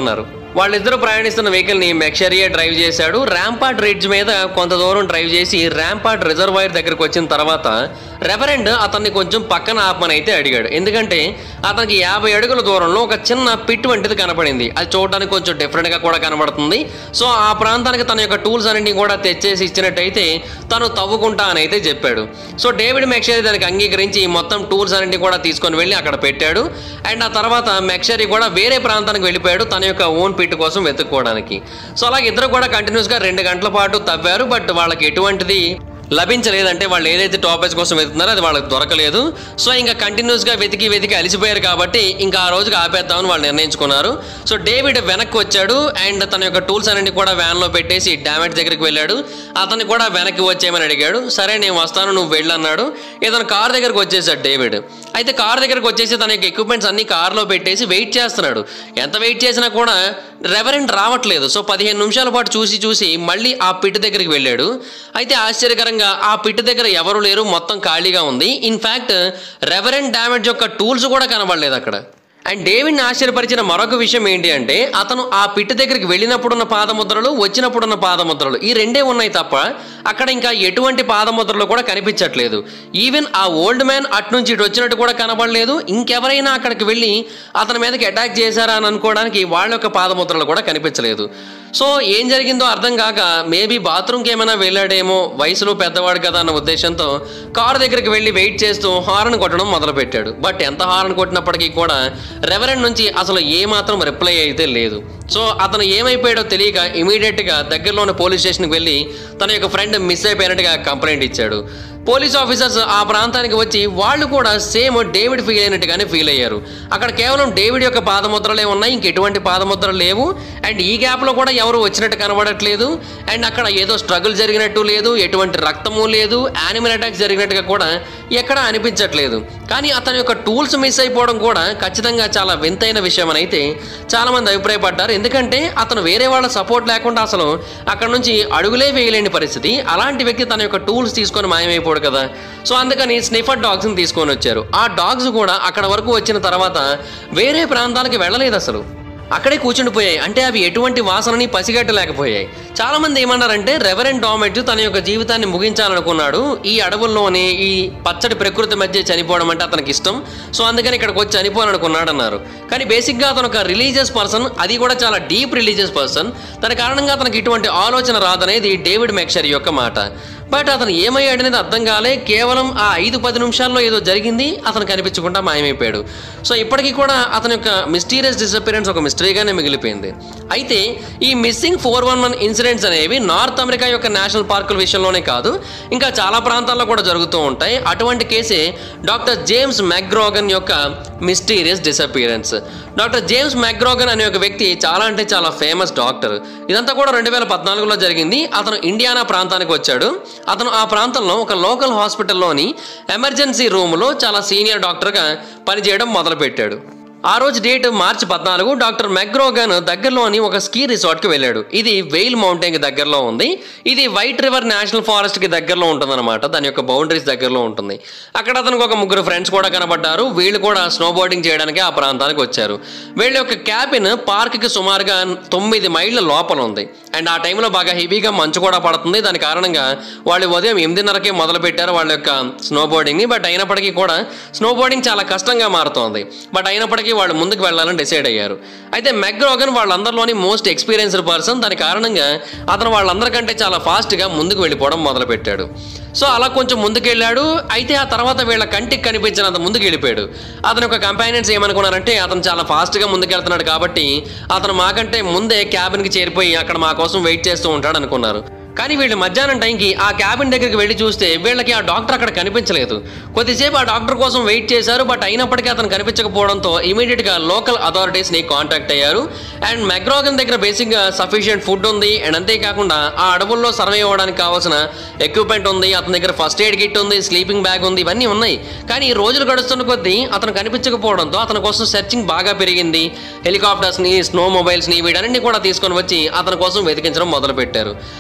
వాళ్ళిద్దరూ ప్రయాణిస్తున్న వెహికల్ ని మెక్షరియే డ్రైవ్ చేశాడు ర్యాంపార్ట్ రిడ్జ్ మీద కొంత దూరం డ్రైవ్ చేసి ర్యాంపార్ట్ రిజర్వాయర్ దగ్గరకు వచ్చిన తర్వాత రెవరెండ్ అతన్ని కొంచెం పక్కన ఆపమని అయితే అడిగాడు ఎందుకంటే అతనికి యాభై అడుగుల దూరంలో ఒక చిన్న పిట్ వంటిది కనపడింది అది చూడడానికి కొంచెం డిఫరెంట్ గా కూడా కనబడుతుంది సో ఆ ప్రాంతానికి తన యొక్క టూల్స్ అన్నింటినీ కూడా తెచ్చేసి ఇచ్చినట్టయితే తను తవ్వుకుంటా అని అయితే చెప్పాడు సో డేవిడ్ మెక్షరీ దానికి అంగీకరించి మొత్తం టూల్స్ అన్నింటినీ కూడా తీసుకొని వెళ్ళి అక్కడ పెట్టాడు అండ్ ఆ తర్వాత మెక్షరీ కూడా వేరే ప్రాంతానికి వెళ్ళిపోయాడు తన యొక్క ఓన్ పిట్ కోసం వెతుక్కోవడానికి సో అలాగే ఇద్దరు కూడా కంటిన్యూస్ గా రెండు గంటల పాటు తవ్వారు బట్ వాళ్ళకి ఎటువంటిది లభించలేదంటే వాళ్ళు ఏదైతే టాపేజ్ కోసం వెతుకున్నారో అది వాళ్ళకి దొరకలేదు సో ఇంకా కంటిన్యూస్ గా వెతికి వెతికి అలిసిపోయారు కాబట్టి ఇంకా ఆ రోజుకి ఆపేద్దామని వాళ్ళు నిర్ణయించుకున్నారు సో డేవిడ్ వెనక్కి వచ్చాడు అండ్ తన యొక్క టూల్స్ అన్నింటి కూడా వ్యాన్ లో పెట్టేసి డామేజ్ దగ్గరికి వెళ్ళాడు అతన్ని కూడా వెనక్కి వచ్చేయమని అడిగాడు సరే నేను వస్తాను నువ్వు వెళ్ళన్నాడు ఇతను కార్ దగ్గరకు వచ్చేసాడు డేవిడ్ అయితే కార్ దగ్గరకు వచ్చేసి తన యొక్క ఎక్విప్మెంట్స్ అన్ని కార్లో పెట్టేసి వెయిట్ చేస్తున్నాడు ఎంత వెయిట్ చేసినా కూడా రెవరెంట్ రావట్లేదు సో పదిహేను నిమిషాల పాటు చూసి చూసి మళ్ళీ ఆ పిట్ దగ్గరికి వెళ్ళాడు అయితే ఆశ్చర్యకరంగా ఆ పిట్ దగ్గర ఎవరు లేరు మొత్తం ఖాళీగా ఉంది ఇన్ఫ్యాక్ట్ రెవరెంట్ డ్యామేజ్ యొక్క టూల్స్ కూడా కనబడలేదు అక్కడ అండ్ డేవిడ్ని ఆశ్చర్యపరిచిన మరొక విషయం ఏంటి అంటే అతను ఆ పిట్ దగ్గరికి వెళ్ళినప్పుడున్న పాదముద్రలు వచ్చినప్పుడున్న పాదముద్రలు ఈ రెండే ఉన్నాయి తప్ప అక్కడ ఇంకా ఎటువంటి పాదముద్రలు కూడా కనిపించట్లేదు ఈవెన్ ఆ ఓల్డ్ మ్యాన్ అటు నుంచి ఇటు వచ్చినట్టు కూడా కనబడలేదు ఇంకెవరైనా అక్కడికి వెళ్ళి అతని మీదకి అటాక్ చేశారా అని అనుకోవడానికి వాళ్ళ యొక్క పాదముద్రలు కూడా కనిపించలేదు సో ఏం జరిగిందో అర్థం కాక మేబీ బాత్రూమ్కి ఏమైనా వెళ్ళాడేమో వయసులో పెద్దవాడు కదా అన్న ఉద్దేశంతో కారు దగ్గరికి వెళ్ళి వెయిట్ చేస్తూ హార్న్ కొట్టడం మొదలుపెట్టాడు బట్ ఎంత హార్న్ కొట్టినప్పటికీ కూడా రెవరెండ్ నుంచి అసలు ఏ మాత్రం రిప్లై అయితే లేదు సో అతను ఏమైపోయాడో తెలియక ఇమీడియట్గా దగ్గరలోని పోలీస్ స్టేషన్కి వెళ్ళి తన యొక్క ఫ్రెండ్ మిస్ అయిపోయినట్టుగా కంప్లైంట్ ఇచ్చాడు పోలీస్ ఆఫీసర్స్ ఆ ప్రాంతానికి వచ్చి వాళ్ళు కూడా సేమ్ డేవిడ్ ఫీల్ అయినట్టుగానే ఫీల్ అయ్యారు అక్కడ కేవలం డేవిడ్ యొక్క పాదముద్రలే ఉన్నాయి ఇంకెటువంటి పాదముద్రలు లేవు అండ్ ఈ గ్యాప్లో కూడా ఎవరు వచ్చినట్టు కనబడట్లేదు అండ్ అక్కడ ఏదో స్ట్రగుల్ జరిగినట్టు లేదు ఎటువంటి రక్తము లేదు యానిమల్ అటాక్స్ జరిగినట్టుగా కూడా ఎక్కడా అనిపించట్లేదు కానీ అతని యొక్క టూల్స్ మిస్ అయిపోవడం కూడా ఖచ్చితంగా చాలా వింతైన విషయం అని అయితే చాలామంది అభిప్రాయపడ్డారు ఎందుకంటే అతను వేరే వాళ్ళ సపోర్ట్ లేకుండా అసలు అక్కడ నుంచి అడుగులే వేయలేని పరిస్థితి అలాంటి వ్యక్తి తన యొక్క టూల్స్ తీసుకొని మాయమైపోడు కదా సో అందుకని స్నిఫర్ డాగ్స్ని తీసుకొని వచ్చారు ఆ డాగ్స్ కూడా అక్కడ వరకు వచ్చిన తర్వాత వేరే ప్రాంతానికి వెళ్ళలేదు అసలు అక్కడే కూర్చుండిపోయాయి అంటే అవి ఎటువంటి వాసనని పసిగట్టలేకపోయాయి చాలా మంది ఏమన్నారంటే రెవరెంట్ డామెట్ తన యొక్క జీవితాన్ని ముగించాలనుకున్నాడు ఈ అడవుల్లోనే ఈ పచ్చడి ప్రకృతి మధ్య చనిపోవడం అంటే అతనికి ఇష్టం సో అందుకని ఇక్కడికి వచ్చి చనిపోవాలనుకున్నాడు అన్నారు కానీ బేసిక్గా అతను ఒక రిలీజియస్ పర్సన్ అది కూడా చాలా డీప్ రిలీజియస్ పర్సన్ దాని కారణంగా అతనికి ఇటువంటి ఆలోచన రాదనేది డేవిడ్ మెక్షర్ యొక్క మాట బట్ అతను ఏమయ్యాడనేది అర్థం కాలే కేవలం ఆ ఐదు పది నిమిషాల్లో ఏదో జరిగింది అతను కనిపించకుండా మాయమైపోయాడు సో ఇప్పటికీ కూడా అతని యొక్క మిస్టీరియస్ డిసపిరెన్స్ ఒక మిస్టరీగానే మిగిలిపోయింది అయితే ఈ missing four one one incidents అనేవి నార్త్ అమెరికా యొక్క నేషనల్ పార్కుల విషయంలోనే కాదు ఇంకా చాలా ప్రాంతాల్లో కూడా జరుగుతూ ఉంటాయి అటువంటి కేసే డాక్టర్ జేమ్స్ మెగ్రోగన్ యొక్క mysterious disappearance doctor James McGrogan అనే ఒక వ్యక్తి చాలా అంటే చాలా ఫేమస్ డాక్టర్ ఇదంతా కూడా రెండు వేల పద్నాలుగులో జరిగింది అతను ఇండియానా ప్రాంతానికి వచ్చాడు అతను ఆ ప్రాంతంలో ఒక లోకల్ హాస్పిటల్లోని ఎమర్జెన్సీ రూమ్లో చాలా సీనియర్ డాక్టర్గా పనిచేయడం మొదలుపెట్టాడు ఆ రోజు డేట్ మార్చి పద్నాలుగు డాక్టర్ మెగ్రోగన్ దగ్గరలోని ఒక స్కీ రిసార్ట్కి వెళ్ళాడు ఇది వెయిల్ మౌంటైన్కి దగ్గరలో ఉంది ఇది వైట్ రివర్ నేషనల్ ఫారెస్ట్కి దగ్గరలో ఉంటుందన్నమాట దాని యొక్క బౌండరీస్ దగ్గరలో ఉంటుంది అక్కడ అతనికి ఒక ముగ్గురు ఫ్రెండ్స్ కూడా కనబడ్డారు వీళ్ళు కూడా స్నో బోర్డింగ్ చేయడానికి ఆ ప్రాంతానికి వచ్చారు వీళ్ళ యొక్క క్యాబిన్ పార్క్కి సుమారుగా తొమ్మిది మైళ్ళ లోపల ఉంది అండ్ ఆ టైంలో బాగా హెవీగా మంచు కూడా పడుతుంది దాని కారణంగా వాళ్ళు ఉదయం ఎనిమిదిన్నరకే మొదలు పెట్టారు వాళ్ళ యొక్క స్నో బోర్డింగ్ని బట్ అయినప్పటికీ కూడా స్నో బోర్డింగ్ చాలా కష్టంగా మారుతోంది బట్ అయినప్పటికీ వాళ్ళు ముందుకు వెళ్ళాలని డిసైడ్ అయ్యారు అయితే మెగ్రోగన్ వాళ్ళందరిలోని మోస్ట్ ఎక్స్పీరియన్స్డ్ పర్సన్ దాని కారణంగా అతను వాళ్ళందరికంటే చాలా ఫాస్ట్గా ముందుకు వెళ్ళిపోవడం మొదలుపెట్టాడు సో అలా కొంచెం ముందుకెళ్ళాడు అయితే ఆ తర్వాత వీళ్ళ కంటికి కనిపించినంత ముందుకు వెళ్ళిపోయాడు అతని యొక్క కంపానియన్స్ ఏమనుకున్నారంటే అతను చాలా ఫాస్ట్గా ముందుకెళ్తున్నాడు కాబట్టి అతను మాకంటే ముందే క్యాబిన్కి చేరిపోయి అక్కడ మా కోసం వెయిట్ చేస్తూ ఉంటాడు అనుకున్నారు కానీ వీళ్ళు మధ్యాహ్నం టైంకి ఆ క్యాబిన్ దగ్గరికి వెళ్ళి చూస్తే వీళ్ళకి ఆ డాక్టర్ అక్కడ కనిపించలేదు కొద్దిసేపు ఆ డాక్టర్ కోసం వెయిట్ చేశారు బట్ అయినప్పటికీ అతను కనిపించకపోవడంతో ఇమీడియట్గా లోకల్ అథారిటీస్ని కాంటాక్ట్ అయ్యారు అండ్ మెగ్రోగన్ దగ్గర బేసిక్గా సఫిషియెంట్ ఫుడ్ ఉంది అండ్ అంతేకాకుండా ఆ అడవుల్లో సర్వే అవ్వడానికి కావాల్సిన ఎక్విప్మెంట్ ఉంది అతని దగ్గర ఫస్ట్ ఎయిడ్ కిట్ ఉంది స్లీపింగ్ బ్యాగ్ ఉంది ఇవన్నీ ఉన్నాయి కానీ ఈ రోజులు గడుస్తున్న కొద్దీ అతను కనిపించకపోవడంతో అతని కోసం సెర్చింగ్ బాగా పెరిగింది హెలికాప్టర్స్ని స్నో మొబైల్స్ని వీటన్నింటినీ కూడా తీసుకొని వచ్చి అతని కోసం వెతికించడం మొదలుపెట్టారు అలాగా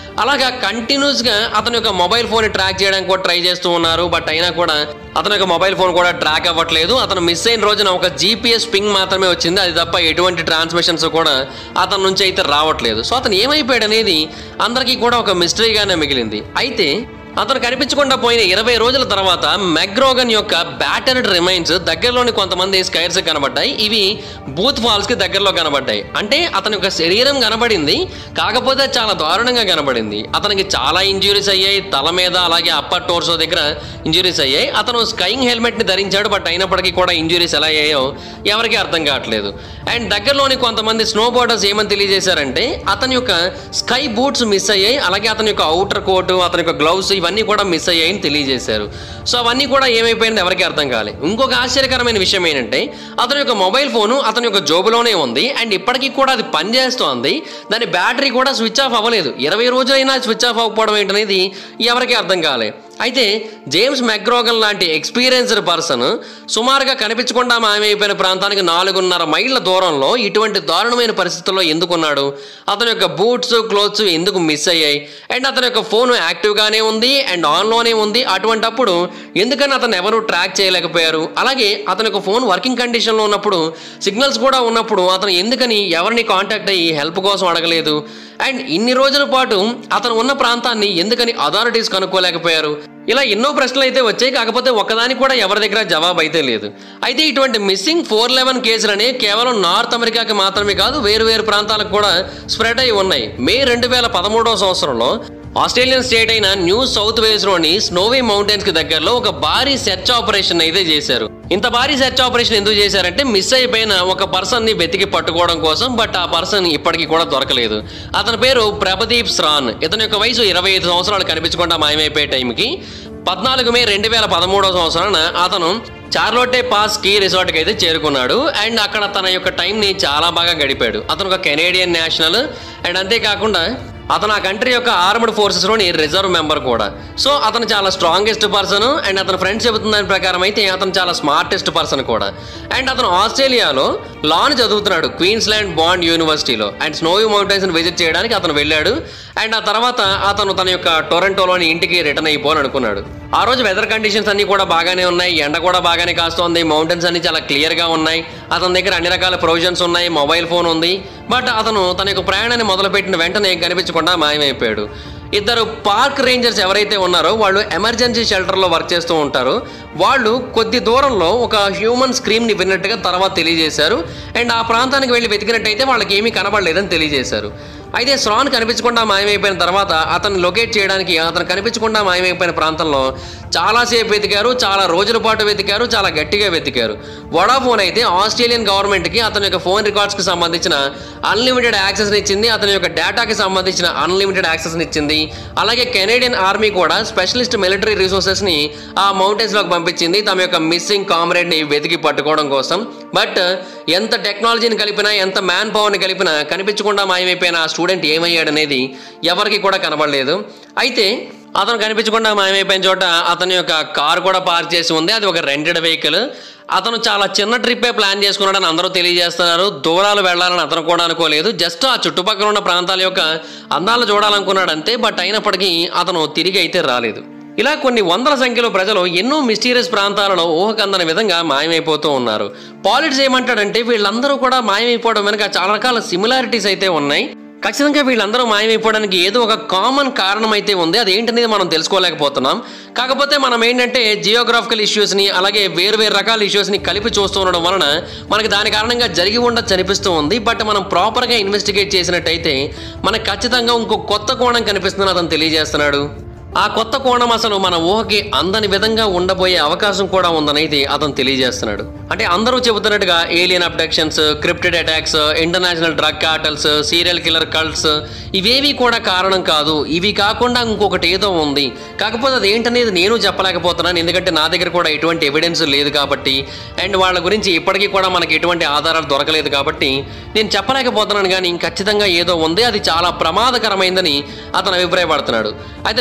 కంటిన్యూస్ గా అతని యొక్క మొబైల్ ఫోన్ ట్రాక్ చేయడానికి కూడా ట్రై చేస్తూ ఉన్నారు బట్ అయినా కూడా అతని యొక్క మొబైల్ ఫోన్ కూడా ట్రాక్ అవ్వట్లేదు అతను మిస్ అయిన రోజున ఒక జీపీఎస్ పింగ్ మాత్రమే వచ్చింది అది తప్ప ఎటువంటి ట్రాన్స్మిషన్స్ కూడా అతని నుంచి అయితే రావట్లేదు సో అతను ఏమైపోయాడు అనేది అందరికీ కూడా ఒక మిస్టరీగానే మిగిలింది అయితే అతను కనిపించకుండా పోయిన ఇరవై రోజుల తర్వాత మెగ్రోగన్ యొక్క బ్యాటర్డ్ రిమైన్స్ దగ్గరలోని కొంతమంది స్కైర్స్ కనబడ్డాయి ఇవి బూత్ ఫాల్స్ కి దగ్గరలో కనబడ్డాయి అంటే అతని యొక్క శరీరం కనబడింది కాకపోతే చాలా దారుణంగా కనబడింది అతనికి చాలా ఇంజురీస్ అయ్యాయి తల మీద అలాగే అప్పర్ టోర్సో దగ్గర ఇంజురీస్ అయ్యాయి అతను స్కైయింగ్ హెల్మెట్ ని ధరించాడు బట్ అయినప్పటికీ కూడా ఇంజురీస్ ఎలా అయ్యాయో ఎవరికి అర్థం కావట్లేదు అండ్ దగ్గరలోని కొంతమంది స్నో బోర్డర్స్ ఏమని తెలియజేశారంటే అతని యొక్క స్కై బూట్స్ మిస్ అయ్యాయి అలాగే అతని యొక్క అవుటర్ కోట్ అతని యొక్క గ్లౌస్ ఇవన్నీ కూడా మిస్ అయ్యాయని తెలియజేశారు సో అవన్నీ కూడా ఏమైపోయింది ఎవరికి అర్థం కాలేదు ఇంకొక ఆశ్చర్యకరమైన విషయం ఏంటంటే అతని యొక్క మొబైల్ ఫోను అతని యొక్క జోబులోనే ఉంది అండ్ ఇప్పటికీ కూడా అది పనిచేస్తోంది దాని బ్యాటరీ కూడా స్విచ్ ఆఫ్ అవ్వలేదు ఇరవై రోజులైనా స్విచ్ ఆఫ్ అవ్వకపోవడం ఏంటనేది ఎవరికి అర్థం కాలే అయితే జేమ్స్ మెక్రోగన్ లాంటి ఎక్స్పీరియన్స్డ్ పర్సన్ సుమారుగా కనిపించకుండా మాయమైపోయిన ప్రాంతానికి నాలుగున్నర మైళ్ళ దూరంలో ఇటువంటి దారుణమైన పరిస్థితుల్లో ఎందుకున్నాడు అతని యొక్క బూట్స్ క్లోత్స్ ఎందుకు మిస్ అయ్యాయి అండ్ అతని యొక్క ఫోన్ యాక్టివ్గానే ఉంది అండ్ ఆన్లోనే ఉంది అటువంటప్పుడు ఎందుకని అతను ఎవరు ట్రాక్ చేయలేకపోయారు అలాగే అతని యొక్క ఫోన్ వర్కింగ్ కండిషన్లో ఉన్నప్పుడు సిగ్నల్స్ కూడా ఉన్నప్పుడు అతను ఎందుకని ఎవరిని కాంటాక్ట్ అయ్యి హెల్ప్ కోసం అడగలేదు అండ్ ఇన్ని రోజుల పాటు అతను ఉన్న ప్రాంతాన్ని ఎందుకని అథారిటీస్ కనుక్కోలేకపోయారు ఇలా ఎన్నో ప్రశ్నలు అయితే వచ్చాయి కాకపోతే ఒక్కదానికి కూడా ఎవరి దగ్గర జవాబు అయితే లేదు అయితే ఇటువంటి మిస్సింగ్ ఫోర్ లెవెన్ కేసులని కేవలం నార్త్ అమెరికాకి మాత్రమే కాదు వేరు వేరు ప్రాంతాలకు కూడా స్ప్రెడ్ అయి ఉన్నాయి మే రెండు వేల పదమూడవ సంవత్సరంలో ఆస్ట్రేలియన్ స్టేట్ అయిన న్యూ సౌత్ వేల్స్ లోని స్నోవీ మౌంటైన్స్ కి దగ్గరలో ఒక భారీ సెర్చ్ ఆపరేషన్ అయితే చేశారు ఇంత భారీ సెర్చ్ ఆపరేషన్ ఎందుకు చేశారంటే మిస్ అయిపోయిన ఒక పర్సన్ ని వెతికి పట్టుకోవడం కోసం బట్ ఆ పర్సన్ ఇప్పటికీ కూడా దొరకలేదు అతని పేరు ప్రభదీప్ స్రాన్ ఇతని యొక్క వయసు ఇరవై ఐదు సంవత్సరాలు కనిపించకుండా మాయమైపోయే టైంకి పద్నాలుగు మే రెండు వేల పదమూడవ సంవత్సరాన అతను చార్లోటే పాస్ కీ రిసార్ట్కి అయితే చేరుకున్నాడు అండ్ అక్కడ తన యొక్క టైంని చాలా బాగా గడిపాడు అతను ఒక కెనేడియన్ నేషనల్ అండ్ అంతేకాకుండా అతను ఆ కంట్రీ యొక్క ఆర్మ్డ్ ఫోర్సెస్లోని రిజర్వ్ మెంబర్ కూడా సో అతను చాలా స్ట్రాంగెస్ట్ పర్సన్ అండ్ అతని ఫ్రెండ్స్ చెబుతున్న దాని ప్రకారం అయితే అతను చాలా స్మార్టెస్ట్ పర్సన్ కూడా అండ్ అతను ఆస్ట్రేలియాలో లాని చదువుతున్నాడు క్వీన్స్లాండ్ బాండ్ యూనివర్సిటీలో అండ్ స్నోవీ మౌంటైన్స్ విజిట్ చేయడానికి అతను వెళ్ళాడు అండ్ ఆ తర్వాత అతను తన యొక్క టొరంటోలోని ఇంటికి రిటర్న్ అయిపోవాలని అనుకున్నాడు ఆ రోజు వెదర్ కండిషన్స్ అన్ని కూడా బాగానే ఉన్నాయి ఎండ కూడా బాగానే కాస్తోంది మౌంటైన్స్ అన్ని చాలా క్లియర్గా ఉన్నాయి అతని దగ్గర అన్ని రకాల ప్రొవిజన్స్ ఉన్నాయి మొబైల్ ఫోన్ ఉంది బట్ అతను తన యొక్క ప్రయాణాన్ని మొదలుపెట్టిన వెంటనే కనిపించకుండా మాయమైపోయాడు ఇద్దరు పార్క్ రేంజర్స్ ఎవరైతే ఉన్నారో వాళ్ళు ఎమర్జెన్సీ షెల్టర్లో వర్క్ చేస్తూ ఉంటారు వాళ్ళు కొద్ది దూరంలో ఒక హ్యూమన్ స్క్రీమ్ని విన్నట్టుగా తర్వాత తెలియజేశారు అండ్ ఆ ప్రాంతానికి వెళ్ళి వెతికినట్టయితే వాళ్ళకి ఏమీ కనబడలేదని తెలియజేశారు అయితే స్రాన్ కనిపించకుండా మాయమైపోయిన తర్వాత అతను లొకేట్ చేయడానికి అతను కనిపించకుండా మాయమైపోయిన ప్రాంతంలో చాలాసేపు వెతికారు చాలా రోజుల పాటు వెతికారు చాలా గట్టిగా వెతికారు వడాఫోన్ అయితే ఆస్ట్రేలియన్ గవర్నమెంట్కి అతని యొక్క ఫోన్ రికార్డ్స్కి సంబంధించిన అన్లిమిటెడ్ యాక్సెస్ని ఇచ్చింది అతని యొక్క డేటాకి సంబంధించిన అన్లిమిటెడ్ యాక్సెస్ని ఇచ్చింది అలాగే కెనేడియన్ ఆర్మీ కూడా స్పెషలిస్ట్ మిలిటరీ రిసోర్సెస్ని ఆ మౌంటైన్స్లోకి పంపించింది తమ యొక్క మిస్సింగ్ కామ్రేడ్ని వెతికి పట్టుకోవడం కోసం బట్ ఎంత టెక్నాలజీని కలిపినా ఎంత మ్యాన్ పవర్ని కలిపినా కనిపించకుండా మాయమైపోయిన ఆ స్టూడెంట్ ఏమయ్యాడనేది ఎవరికి కూడా కనబడలేదు అయితే అతను కనిపించకుండా మాయమైపోయిన చోట అతని యొక్క కారు కూడా పార్క్ చేసి ఉంది అది ఒక రెంటెడ్ వెహికల్ అతను చాలా చిన్న ట్రిప్పే ప్లాన్ చేసుకున్నాడని అందరూ తెలియజేస్తున్నారు దూరాలు వెళ్ళాలని అతను కూడా అనుకోలేదు జస్ట్ ఆ చుట్టుపక్కల ఉన్న ప్రాంతాల యొక్క అందాలు చూడాలనుకున్నాడు అంతే బట్ అయినప్పటికీ అతను తిరిగి అయితే రాలేదు ఇలా కొన్ని వందల సంఖ్యలో ప్రజలు ఎన్నో మిస్టీరియస్ ప్రాంతాలలో ఊహకందని విధంగా మాయమైపోతూ ఉన్నారు పాలిటిక్స్ ఏమంటాడంటే వీళ్ళందరూ కూడా మాయమైపోవడం వెనుక చాలా రకాల సిమిలారిటీస్ అయితే ఉన్నాయి ఖచ్చితంగా వీళ్ళందరూ మాయమైపోవడానికి ఏదో ఒక కామన్ కారణం అయితే ఉంది అది ఏంటనేది మనం తెలుసుకోలేకపోతున్నాం కాకపోతే మనం ఏంటంటే జియోగ్రాఫికల్ ఇష్యూస్ని అలాగే వేరు వేరు రకాల ఇష్యూస్ని కలిపి చూస్తూ ఉండడం వలన మనకి దాని కారణంగా జరిగి ఉండొచ్చు అనిపిస్తూ ఉంది బట్ మనం ప్రాపర్గా ఇన్వెస్టిగేట్ చేసినట్టయితే మనకు ఖచ్చితంగా ఇంకో కొత్త కోణం కనిపిస్తుందని అతను తెలియజేస్తున్నాడు ఆ కొత్త కోణం అసలు మన ఊహకి అందని విధంగా ఉండబోయే అవకాశం కూడా ఉందనైతే అతను తెలియజేస్తున్నాడు అంటే అందరూ చెబుతున్నట్టుగా alien abductions cryptid attacks international drug cartels serial killer cults ఇవేవి కూడా కారణం కాదు ఇవి కాకుండా ఇంకొకటి ఏదో ఉంది కాకపోతే అది ఏంటనేది నేను చెప్పలేకపోతున్నాను ఎందుకంటే నా దగ్గర కూడా ఎటువంటి ఎవిడెన్స్ లేదు కాబట్టి అండ్ వాళ్ళ గురించి ఇప్పటికీ కూడా మనకి ఎటువంటి ఆధారాలు దొరకలేదు కాబట్టి నేను చెప్పలేకపోతున్నాను కానీ ఖచ్చితంగా ఏదో ఉంది అది చాలా ప్రమాదకరమైందని అతను అభిప్రాయపడుతున్నాడు అయితే బేసిక్గా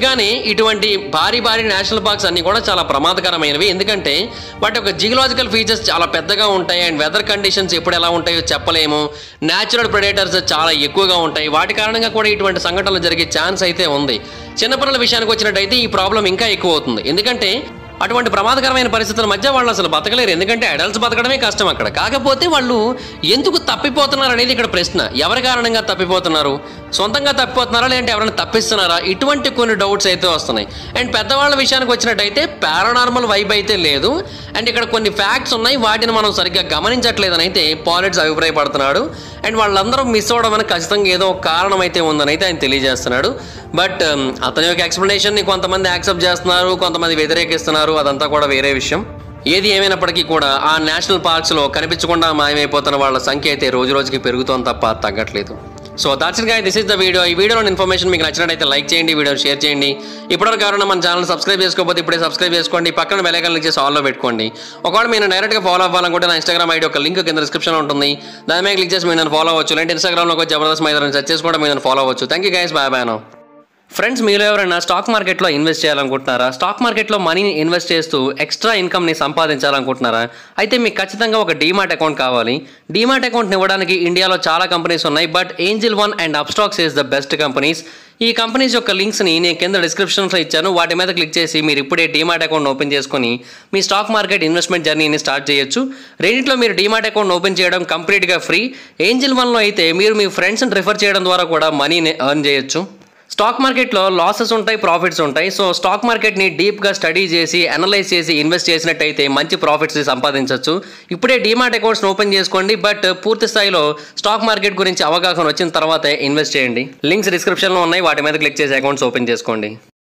బేసిక్గానే ఇటువంటి భారీ భారీ నేషనల్ పార్క్స్ అన్ని కూడా చాలా ప్రమాదకరమైనవి ఎందుకంటే వాటి యొక్క జియలాజికల్ ఫీచర్స్ చాలా పెద్దగా ఉంటాయి అండ్ వెదర్ కండిషన్స్ ఎప్పుడు ఎలా ఉంటాయో చెప్పలేము న్యాచురల్ ప్రెడేటర్స్ చాలా ఎక్కువగా ఉంటాయి వాటి కారణంగా కూడా ఇటువంటి సంఘటనలు జరిగే ఛాన్స్ అయితే ఉంది చిన్నపిల్లల విషయానికి వచ్చినట్టయితే ఈ ప్రాబ్లం ఇంకా ఎక్కువ అవుతుంది ఎందుకంటే అటువంటి ప్రమాదకరమైన పరిస్థితుల మధ్య వాళ్ళు అసలు బతకలేరు ఎందుకంటే అడల్ట్స్ బతకడమే కష్టం అక్కడ కాకపోతే వాళ్ళు ఎందుకు తప్పిపోతున్నారు అనేది ఇక్కడ ప్రశ్న ఎవరి కారణంగా తప్పిపోతున్నారు సొంతంగా తప్పిపోతున్నారా లేదంటే ఎవరైనా తప్పిస్తున్నారా ఇటువంటి కొన్ని డౌట్స్ అయితే వస్తున్నాయి అండ్ పెద్దవాళ్ళ విషయానికి వచ్చినట్టయితే పారానార్మల్ వైబ్ అయితే లేదు అండ్ ఇక్కడ కొన్ని ఫ్యాక్ట్స్ ఉన్నాయి వాటిని మనం సరిగ్గా గమనించట్లేదని అయితే పాలిట్స్ అభిప్రాయపడుతున్నాడు అండ్ వాళ్ళందరూ మిస్ అవ్వడం అని ఖచ్చితంగా ఏదో ఒక కారణం అయితే ఉందని అయితే ఆయన తెలియజేస్తున్నాడు బట్ అతని యొక్క ఎక్స్ప్లెనేషన్ని కొంతమంది యాక్సెప్ట్ చేస్తున్నారు కొంతమంది వ్యతిరేకిస్తున్నారు అదంతా కూడా వేరే విషయం ఏది ఏమైనప్పటికీ కూడా ఆ నేషనల్ పార్క్స్లో కనిపించకుండా మాయమైపోతున్న వాళ్ళ సంఖ్య అయితే రోజు రోజుకి పెరుగుతోంది తప్ప తగ్గట్లేదు so that's it guy this is the video ఈ వీడియోలో ఇన్ఫర్మేషన్ మీకు నచ్చినట్టయితే లైక్ చేయండి వీడియో షేర్ చేయండి ఇప్పటివరకు కారణం మన ఛానల్ సబ్స్క్రైబ్ చేసుకోకపోతే ఇప్పుడే సబ్స్క్రైబ్ చేసుకోండి పక్కన బెల్ ఐకాన్ క్లిక్ చేసి ఆల్లో పెట్టుకోండి ఒకవేళ మీరు డైరెక్ట్గా ఫాలో అవ్వాలనుకుంటే నా ఇన్స్టాగ్రామ్ ఐడి ఒక లింక్ కింద డిస్క్రిప్షన్ ఉంటుంది దాని మీద క్లిక్ చేసి మీరు నన్ను ఫాలో అవ్వచ్చు లేదంటే ఇన్స్టాగ్రామ్లో ఒక జబర్దస్త్ మైదాన్ని సెర్చ్ చేసి కూడా మీరు నన్ను ఫాలో అవ్వచ్చు thank you guys bye bye no friends మీరు ఎవరైనా స్టాక్ మార్కెట్లో ఇన్వెస్ట్ చేయాలనుకుంటున్నారా స్టాక్ మార్కెట్లో మనీని ఇన్వెస్ట్ చేస్తూ ఎక్స్ట్రా ఇన్కమ్ని సంపాదించాలనుకుంటున్నారా అయితే మీకు ఖచ్చితంగా ఒక డీమాట్ అకౌంట్ కావాలి డీమాట్ అకౌంట్ని ఇవ్వడానికి ఇండియాలో చాలా కంపెనీస్ ఉన్నాయి but Angel One and Upstox is the best companies ఈ కంపెనీస్ యొక్క లింక్స్ని నేను కింద డిస్క్రిప్షన్లో ఇచ్చాను వాటి మీద క్లిక్ చేసి మీరు ఇప్పుడే డీమాట్ అకౌంట్ ఓపెన్ చేసుకొని మీ స్టాక్ మార్కెట్ ఇన్వెస్ట్మెంట్ జర్నీని స్టార్ట్ చేయొచ్చు రెండింటిలో మీరు డీమాట్ అకౌంట్ ఓపెన్ చేయడం కంప్లీట్గా ఫ్రీ ఏంజిల్ వన్లో అయితే మీరు మీ ఫ్రెండ్స్ని రిఫర్ చేయడం ద్వారా కూడా మనీని ఎర్న్ చేయొచ్చు స్టాక్ మార్కెట్లో లాసెస్ ఉంటాయి ప్రాఫిట్స్ ఉంటాయి సో స్టాక్ మార్కెట్ని డీప్గా స్టడీ చేసి అనలైజ్ చేసి ఇన్వెస్ట్ చేసినట్టయితే మంచి ప్రాఫిట్స్ సంపాదించవచ్చు ఇప్పుడే డీమాట్ అకౌంట్స్ ఓపెన్ చేసుకోండి బట్ పూర్తి స్థాయిలో స్టాక్ మార్కెట్ గురించి అవగాహన వచ్చిన తర్వాతే ఇన్వెస్ట్ చేయండి లింక్స్ డిస్క్రిప్షన్లో ఉన్నాయి వాటి మీద క్లిక్ చేసి అకౌంట్స్ ఓపెన్ చేసుకోండి